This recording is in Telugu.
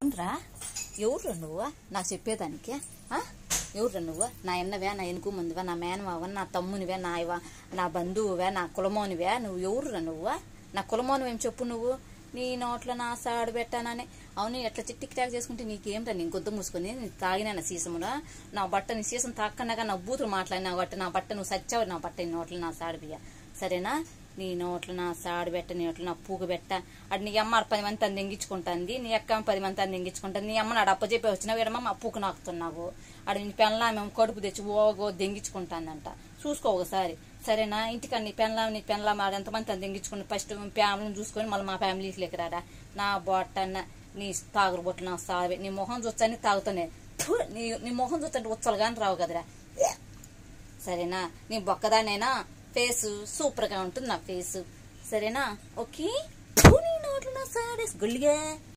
అవునరా ఎవరు నువ్వు నాకు చెప్పేదానికి ఆ? ఎవరు నువ్వు నా ఎన్నవే నా ఎనుకు ముందువే నా మేనమావ నా తమ్మునివే నా ఇవ నా బంధువువే నా కులమోనివే నువ్వు ఎవరురా నువ్వు నా కులమోనివేం చెప్పు నువ్వు నీ నోట్లో నా సాడు పెట్టానని అవును ఎట్లా చిట్టిక్ టాక్ చేసుకుంటే నీకేమిటా నేను గొద్దు మూసుకొని నేను తాగినా సీసమురా నా బట్ట నీ సీసం తాక్కన్నాగా నా బూతులు మాట్లాడినా బట్ట నా బట్ట నువ్వు సచ్చావు నా బట్ట నీ నోట్లో నా సాడు బియ్య సరేనా నీ నోట్లో నా సాడు పెట్ట నీ నోట్లో నా పూగు పెట్ట అటు నీ అమ్మ ఆడ పది మంది తను దెంగించుకుంటుంది నీ అక్క పది మంది తను దెంగించుకుంటుంది నీ అమ్మ నాడు అప్పచెప్పి వచ్చినావు ఏడమ్మ మా పూకు నాకుతున్నావు ఆడ నీ పెళ్ళ మేము కడుపు తెచ్చి ఓగో దెంగించుకుంటానంట చూసుకో ఒకసారి సరేనా ఇంటికాడ నీ పెళ్ళ నీ పెళ్ళ మా ఎంతమంది తను దెంగించుకుని ఫస్ట్ ఫ్యామిలీని చూసుకొని మళ్ళీ మా ఫ్యామిలీకి లేక రారా నా బొట్టన్న నీ తాగురు బొట్లు నా సావే నీ మొహం చూచ్చని తాగుతానే థు, నీ నీ మొహం చూస్తుంటే ఉచ్చలు కానీ రావు కదరా సరేనా నీ బొక్కదానైనా ఫేస్ సూపర్ గా ఉంటుంది నా ఫేస్ సరేనా ఓకే థు, నీ నోట్లో నా సాడేసి గుళ్ళిగా